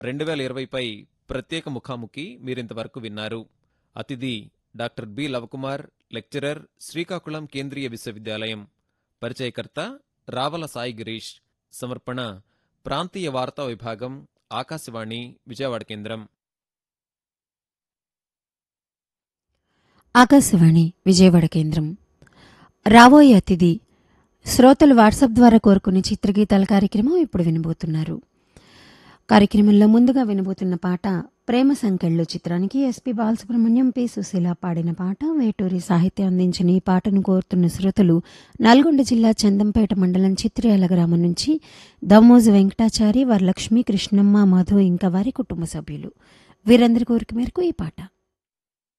రెండు వేల ఇరవైపై ప్రత్యేక ముఖాముఖి మీరింతవరకు విన్నారు అతిథి doctor B Lavakumar lecturer Srikakulam కేంద్రీయ విశ్వవిద్యాలయం పరిచయకర్త రావల సాయి గిరీష్ సమర్పణ ప్రాంతీయ వార్తా విభాగం ఆకాశవాణి విజయవాడ కేంద్రం ఆకాశవాణి విజయవాడ కేంద్రం రాబోయే అతిథి శ్రోతలు వాట్సాప్ ద్వారా కోరుకునే చిత్రగీతాల కార్యక్రమం ఇప్పుడు వినబోతున్నారు కార్యక్రమంలో ముందుగా వినబోతున్న పాట ప్రేమ సంకెళ్ళు చిత్రానికి ఎస్పి బాలసుబ్రహ్మణ్యం పి సుశీల పాడిన పాట వేటూరి సాహిత్యం అందించిన ఈ పాటను కోరుతున్న శ్రోతలు నల్గొండ జిల్లా చందంపేట మండలం చిత్రయాల గ్రామం నుంచి దమ్మోజు వెంకటాచారి వరలక్ష్మి కృష్ణమ్మ మధు ఇంకా వారి కుటుంబ సభ్యులు వీరందరి కోరిక మేరకు ఈ పాట